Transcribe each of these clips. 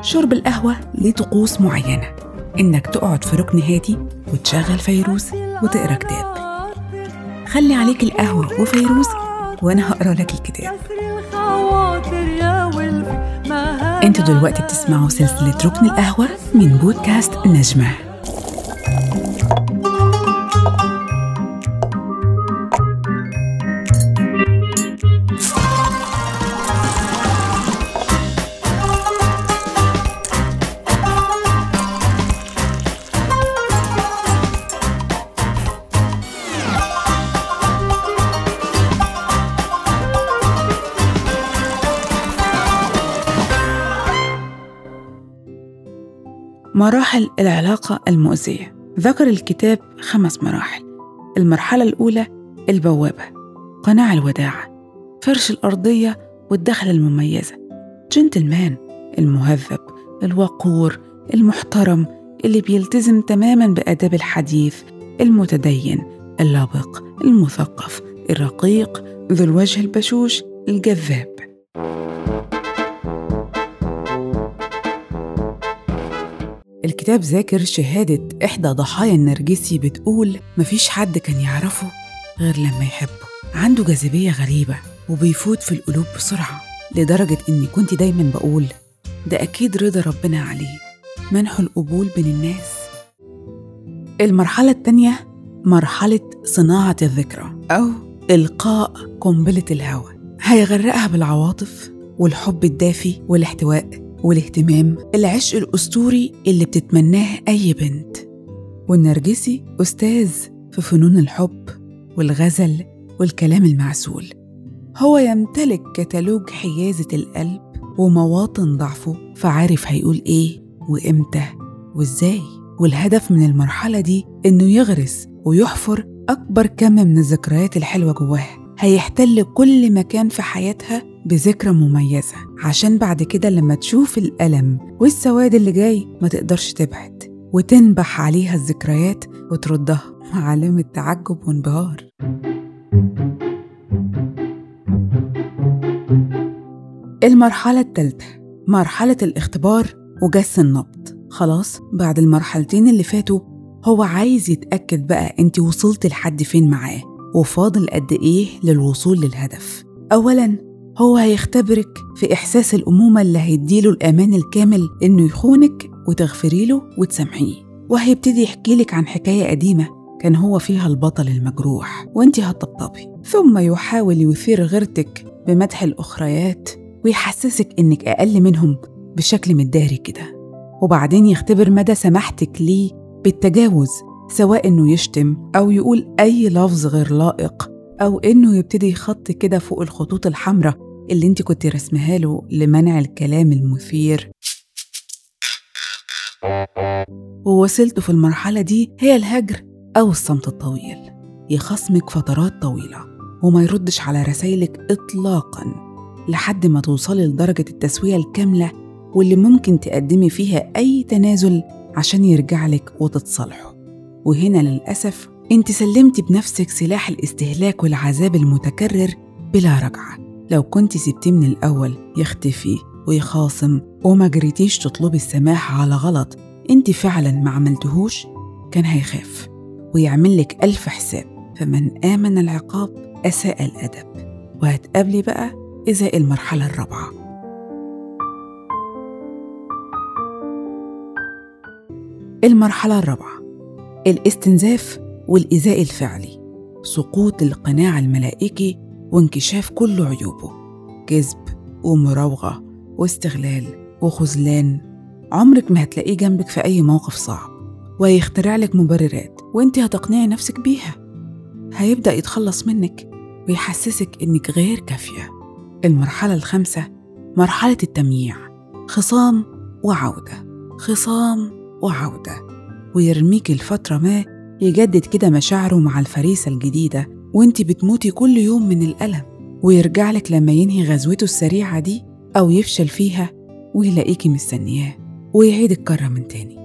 شرب القهوة ليه طقوس معينة إنك تقعد في ركن هادي وتشغل فيروز وتقرا كتاب خلي عليك القهوة وفيروز وأنا هقرا لك الكتاب انتوا دلوقتي بتسمعوا سلسلة ركن القهوة من بودكاست نجمة مراحل العلاقة المؤذية ذكر الكتاب خمس مراحل المرحلة الأولى البوابة قناع الوداعة فرش الأرضية والدخلة المميزة جنتلمان المهذب الوقور المحترم اللي بيلتزم تماما بآداب الحديث المتدين اللبق المثقف الرقيق ذو الوجه البشوش الجذاب الكتاب ذاكر شهادة إحدى ضحايا النرجسي بتقول مفيش حد كان يعرفه غير لما يحبه عنده جاذبية غريبة وبيفوت في القلوب بسرعة لدرجة إني كنت دايما بقول ده أكيد رضا ربنا عليه منح القبول بين الناس المرحلة التانية مرحلة صناعة الذكرى أو إلقاء قنبلة الهوى هيغرقها بالعواطف والحب الدافي والاحتواء والاهتمام العشق الأسطوري اللي بتتمناه أي بنت والنرجسي أستاذ في فنون الحب والغزل والكلام المعسول هو يمتلك كتالوج حيازة القلب ومواطن ضعفه فعارف هيقول إيه وإمتى وإزاي والهدف من المرحلة دي إنه يغرس ويحفر أكبر كم من الذكريات الحلوة جواها هيحتل كل مكان في حياتها بذكرى مميزة عشان بعد كده لما تشوف الألم والسواد اللي جاي ما تقدرش تبعد وتنبح عليها الذكريات وتردها مع علامة تعجب وانبهار المرحلة الثالثة مرحلة الاختبار وجس النبض خلاص بعد المرحلتين اللي فاتوا هو عايز يتأكد بقى انت وصلت لحد فين معاه وفاضل قد ايه للوصول للهدف أولاً هو هيختبرك في إحساس الأمومة اللي هيديله الأمان الكامل إنه يخونك وتغفري له وتسامحيه وهيبتدي يحكي لك عن حكاية قديمة كان هو فيها البطل المجروح وانت هتطبطبي ثم يحاول يثير غيرتك بمدح الأخريات ويحسسك إنك أقل منهم بشكل مداري كده وبعدين يختبر مدى سماحتك ليه بالتجاوز سواء إنه يشتم أو يقول أي لفظ غير لائق أو إنه يبتدي يخط كده فوق الخطوط الحمراء اللي انت كنت رسمها له لمنع الكلام المثير ووسيلته في المرحلة دي هي الهجر أو الصمت الطويل يخصمك فترات طويلة وما يردش على رسايلك إطلاقا لحد ما توصلي لدرجة التسوية الكاملة واللي ممكن تقدمي فيها أي تنازل عشان يرجع لك وتتصالحوا وهنا للأسف انت سلمتي بنفسك سلاح الاستهلاك والعذاب المتكرر بلا رجعه لو كنت سبتيه من الأول يختفي ويخاصم وما جريتيش تطلبي السماح على غلط انت فعلا ما عملتهوش كان هيخاف ويعمل لك ألف حساب فمن آمن العقاب أساء الأدب وهتقابلي بقى إزاء المرحلة الرابعة المرحلة الرابعة الاستنزاف والإيذاء الفعلي سقوط القناع الملائكي وانكشاف كل عيوبه كذب ومراوغة واستغلال وخذلان عمرك ما هتلاقيه جنبك في أي موقف صعب وهيخترع لك مبررات وانت هتقنعي نفسك بيها هيبدأ يتخلص منك ويحسسك إنك غير كافية المرحلة الخامسة مرحلة التمييع خصام وعودة خصام وعودة ويرميك لفترة ما يجدد كده مشاعره مع الفريسة الجديدة وانت بتموتي كل يوم من الألم ويرجع لك لما ينهي غزوته السريعة دي أو يفشل فيها ويلاقيكي مستنياه ويعيد الكرة من تاني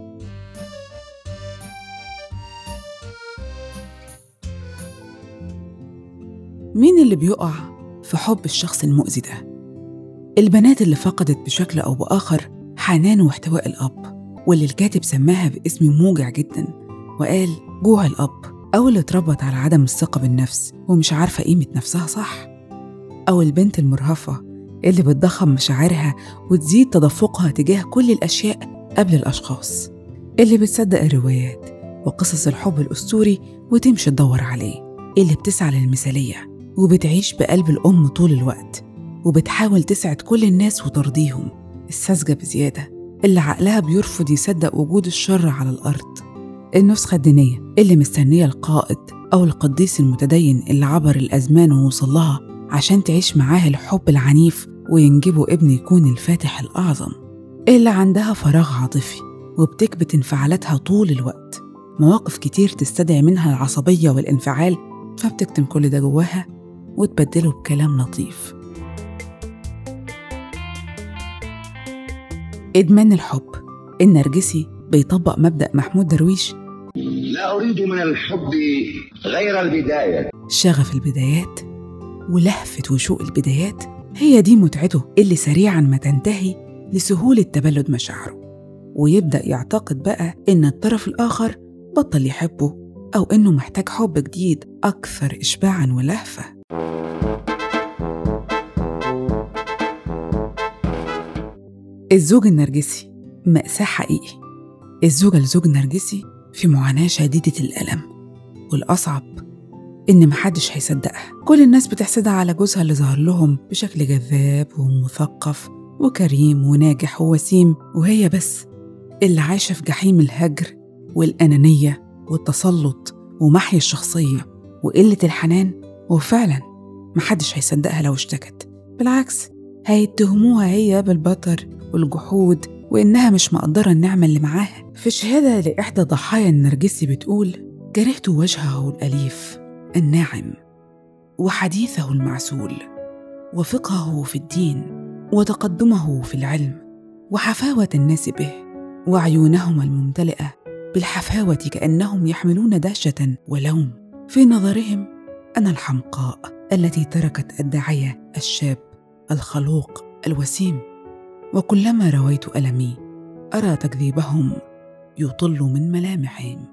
مين اللي بيقع في حب الشخص المؤذي ده؟ البنات اللي فقدت بشكل أو بآخر حنان واحتواء الأب واللي الكاتب سماها باسم موجع جدا وقال جوع الأب أو اللي اتربت على عدم الثقة بالنفس ومش عارفة قيمة نفسها صح أو البنت المرهفة اللي بتضخم مشاعرها وتزيد تدفقها تجاه كل الأشياء قبل الأشخاص اللي بتصدق الروايات وقصص الحب الأسطوري وتمشي تدور عليه اللي بتسعى للمثالية وبتعيش بقلب الأم طول الوقت وبتحاول تسعد كل الناس وترضيهم الساذجة بزيادة اللي عقلها بيرفض يصدق وجود الشر على الأرض النسخة الدينية اللي مستنية القائد أو القديس المتدين اللي عبر الأزمان ووصل لها عشان تعيش معاه الحب العنيف وينجبه ابن يكون الفاتح الأعظم اللي عندها فراغ عاطفي وبتكبت انفعالاتها طول الوقت مواقف كتير تستدعي منها العصبية والانفعال فبتكتم كل ده جواها وتبدله بكلام لطيف إدمان الحب النرجسي بيطبق مبدأ محمود درويش لا أريد من الحب غير البداية شغف البدايات ولهفة وشوق البدايات هي دي متعته اللي سريعا ما تنتهي لسهولة تبلد مشاعره ويبدأ يعتقد بقى إن الطرف الآخر بطل يحبه أو إنه محتاج حب جديد أكثر إشباعا ولهفة الزوج النرجسي مأساة حقيقي الزوجة لزوج نرجسي في معاناة شديدة الألم والأصعب إن محدش هيصدقها كل الناس بتحسدها على جوزها اللي ظهر لهم بشكل جذاب ومثقف وكريم وناجح ووسيم وهي بس اللي عايشة في جحيم الهجر والأنانية والتسلط ومحي الشخصية وقلة الحنان وفعلا محدش هيصدقها لو اشتكت بالعكس هيتهموها هي بالبطر والجحود وإنها مش مقدرة النعمة اللي معاها في شهادة لإحدى ضحايا النرجسي بتقول كرهت وجهه الأليف الناعم وحديثه المعسول وفقهه في الدين وتقدمه في العلم وحفاوة الناس به وعيونهما الممتلئة بالحفاوة كأنهم يحملون دهشة ولوم في نظرهم أنا الحمقاء التي تركت الداعية الشاب الخلوق الوسيم وكلما رويت ألمي أرى تكذيبهم يطل من ملامحهم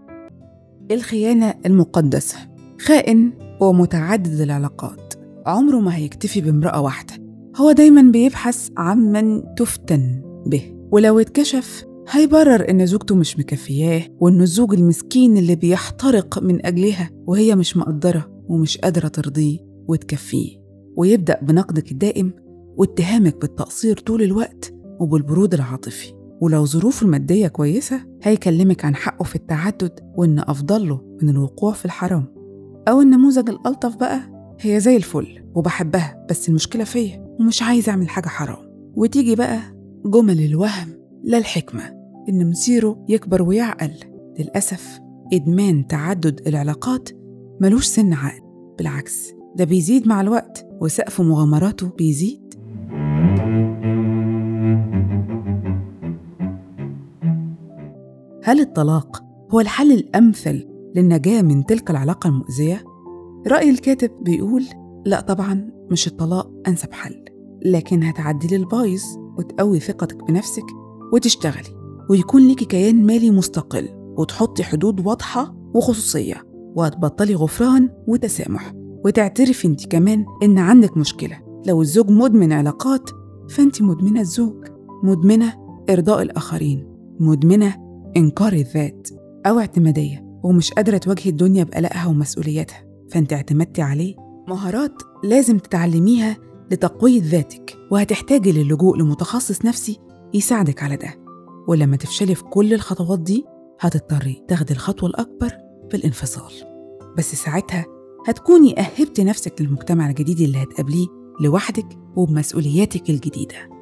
الخيانة المقدسة خائن ومتعدد العلاقات عمره ما هيكتفي بامرأة واحدة هو دايما بيبحث عن من تفتن به ولو اتكشف هيبرر إن زوجته مش مكفياه وإنه الزوج المسكين اللي بيحترق من أجلها وهي مش مقدرة ومش قادرة ترضيه وتكفيه ويبدأ بنقدك الدائم واتهامك بالتقصير طول الوقت وبالبرود العاطفي ولو ظروفه المادية كويسة هيكلمك عن حقه في التعدد وإن أفضل له من الوقوع في الحرام أو النموذج الألطف بقى هي زي الفل وبحبها بس المشكلة فيا ومش عايز أعمل حاجة حرام وتيجي بقى جمل الوهم لا الحكمة إن مصيره يكبر ويعقل للأسف إدمان تعدد العلاقات ملوش سن عقل بالعكس ده بيزيد مع الوقت وسقف مغامراته بيزيد هل الطلاق هو الحل الأمثل للنجاة من تلك العلاقة المؤذية؟ رأي الكاتب بيقول لا طبعا مش الطلاق أنسب حل لكن هتعدلي البايظ وتقوي ثقتك بنفسك وتشتغلي ويكون ليكي كيان مالي مستقل وتحطي حدود واضحة وخصوصية وهتبطلي غفران وتسامح وتعترفي انت كمان ان عندك مشكلة لو الزوج مدمن علاقات فانت مدمنة الزوج مدمنة إرضاء الآخرين مدمنة إنكار الذات أو اعتمادية ومش قادرة تواجهي الدنيا بقلقها ومسؤولياتها فانت اعتمدتي عليه مهارات لازم تتعلميها لتقوية ذاتك وهتحتاجي للجوء لمتخصص نفسي يساعدك على ده ولما تفشلي في كل الخطوات دي هتضطري تاخدي الخطوة الأكبر في الانفصال بس ساعتها هتكوني أهبتي نفسك للمجتمع الجديد اللي هتقابليه لوحدك وبمسؤولياتك الجديدة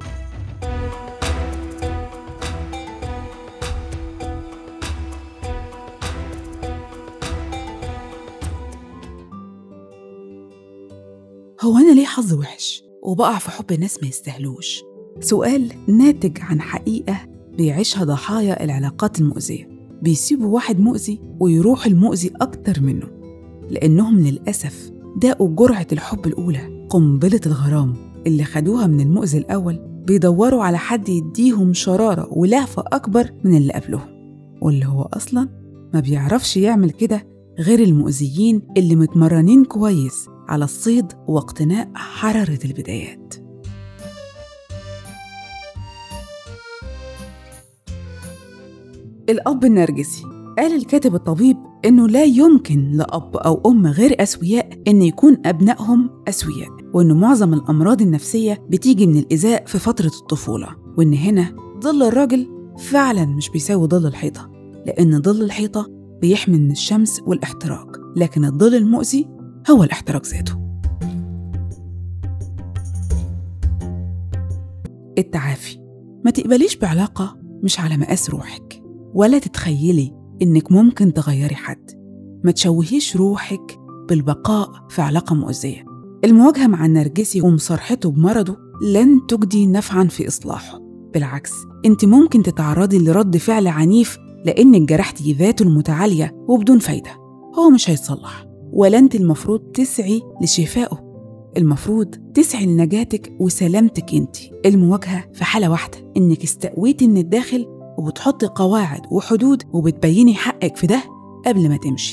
هو أنا ليه حظ وحش وبقع في حب ناس ما يستاهلوش؟ سؤال ناتج عن حقيقة بيعيشها ضحايا العلاقات المؤذية بيسيبوا واحد مؤذي ويروح المؤذي أكتر منه لأنهم للأسف داقوا جرعة الحب الأولى قنبلة الغرام اللي خدوها من المؤذي الأول بيدوروا على حد يديهم شرارة ولهفة أكبر من اللي قبلهم واللي هو أصلا ما بيعرفش يعمل كده غير المؤذيين اللي متمرنين كويس على الصيد واقتناء حرارة البدايات الأب النرجسي قال الكاتب الطبيب إنه لا يمكن لأب أو أم غير أسوياء إن يكون أبنائهم أسوياء وإن معظم الأمراض النفسية بتيجي من الإيذاء في فترة الطفولة وإن هنا ظل الراجل فعلا مش بيساوي ظل الحيطة لأن ظل الحيطة بيحمي من الشمس والاحتراق لكن الظل المؤذي هو الاحتراق ذاته التعافي ما تقبليش بعلاقة مش على مقاس روحك ولا تتخيلي إنك ممكن تغيري حد ما تشوهيش روحك بالبقاء في علاقة مؤذية المواجهة مع النرجسي ومصارحته بمرضه لن تجدي نفعا في إصلاحه بالعكس أنت ممكن تتعرضي لرد فعل عنيف لأنك جرحتي ذاته المتعالية وبدون فايدة هو مش هيتصلح ولا أنت المفروض تسعي لشفائه المفروض تسعي لنجاتك وسلامتك انت المواجهة في حالة واحدة انك استقويتي من الداخل وبتحطي قواعد وحدود وبتبيني حقك في ده قبل ما تمشي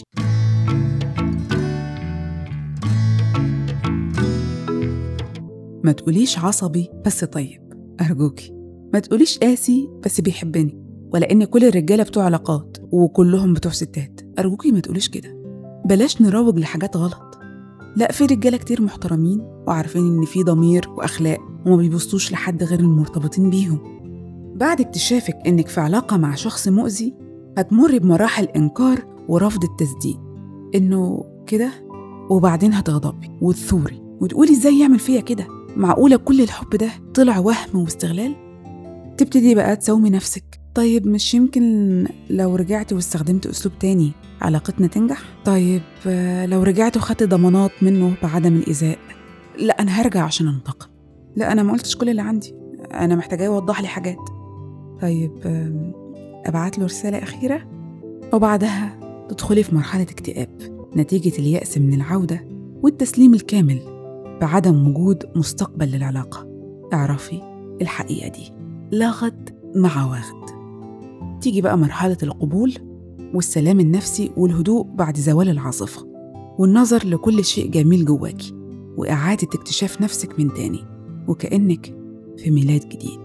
ما تقوليش عصبي بس طيب أرجوكي ما تقوليش قاسي بس بيحبني ولا إن كل الرجالة بتوع علاقات وكلهم بتوع ستات أرجوكي ما تقوليش كده بلاش نروج لحاجات غلط لا في رجالة كتير محترمين وعارفين إن في ضمير وأخلاق وما بيبصوش لحد غير المرتبطين بيهم بعد اكتشافك إنك في علاقة مع شخص مؤذي هتمر بمراحل إنكار ورفض التصديق إنه كده وبعدين هتغضبي وتثوري وتقولي إزاي يعمل فيا كده معقولة كل الحب ده طلع وهم واستغلال تبتدي بقى تساومي نفسك طيب مش يمكن لو رجعت واستخدمت أسلوب تاني علاقتنا تنجح؟ طيب آه، لو رجعت وخدت ضمانات منه بعدم الإيذاء لا أنا هرجع عشان أنتقم لا أنا ما قلتش كل اللي عندي أنا محتاجاه يوضح لي حاجات طيب آم، أبعت له رسالة أخيرة وبعدها تدخلي في مرحلة اكتئاب نتيجة اليأس من العودة والتسليم الكامل بعدم وجود مستقبل للعلاقة اعرفي الحقيقة دي لا غد مع واخد تيجي بقى مرحلة القبول والسلام النفسي والهدوء بعد زوال العاصفة والنظر لكل شيء جميل جواكي وإعادة اكتشاف نفسك من تاني وكأنك في ميلاد جديد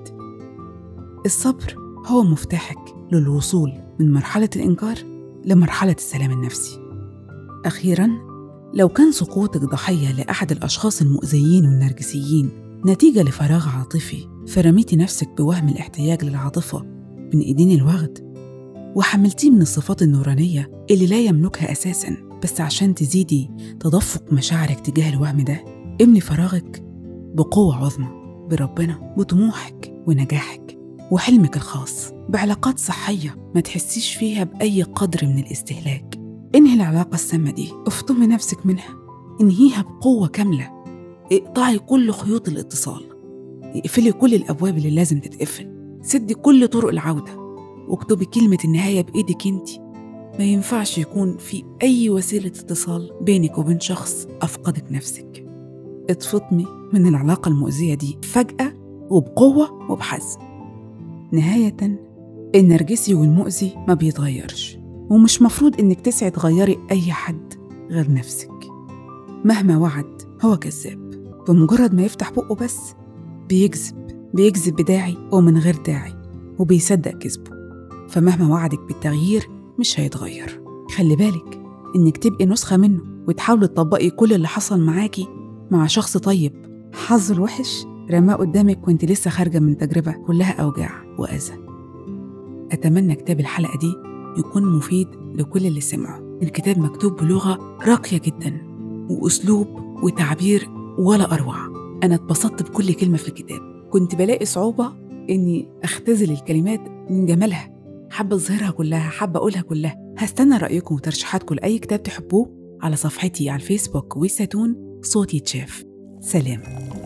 الصبر هو مفتاحك للوصول من مرحلة الإنكار لمرحلة السلام النفسي أخيراً لو كان سقوطك ضحية لأحد الأشخاص المؤذيين والنرجسيين نتيجة لفراغ عاطفي فرميتي نفسك بوهم الاحتياج للعاطفة من إيدين الوغد وحملتيه من الصفات النورانية اللي لا يملكها أساساً بس عشان تزيدي تدفق مشاعرك تجاه الوهم ده املي فراغك بقوة عظمى بربنا وطموحك ونجاحك وحلمك الخاص بعلاقات صحية ما تحسيش فيها بأي قدر من الاستهلاك انهي العلاقة السامة دي افطمي نفسك منها انهيها بقوة كاملة اقطعي كل خيوط الاتصال اقفلي كل الأبواب اللي لازم تتقفل سدي كل طرق العودة واكتبي كلمة النهاية بإيدك انت ما ينفعش يكون في أي وسيلة اتصال بينك وبين شخص أفقدك نفسك اتفطمي من العلاقة المؤذية دي فجأة وبقوة وبحزم نهاية النرجسي والمؤذي ما بيتغيرش ومش مفروض إنك تسعي تغيري أي حد غير نفسك مهما وعد هو كذاب بمجرد ما يفتح بقه بس بيكذب بيكذب بداعي ومن غير داعي وبيصدق كذبه فمهما وعدك بالتغيير مش هيتغير خلي بالك إنك تبقي نسخة منه وتحاولي تطبقي كل اللي حصل معاكي مع شخص طيب حظه الوحش رماه قدامك وانت لسه خارجة من تجربة كلها أوجاع وأذى أتمنى كتاب الحلقة دي يكون مفيد لكل اللي سمعه الكتاب مكتوب بلغة راقية جدا وأسلوب وتعبير ولا أروع أنا اتبسطت بكل كلمة في الكتاب كنت بلاقي صعوبة إني أختزل الكلمات من جمالها حابة أظهرها كلها حابة أقولها كلها هستنى رأيكم وترشيحاتكم لأي كتاب تحبوه على صفحتي على الفيسبوك وساتون صوتي يتشاف سلام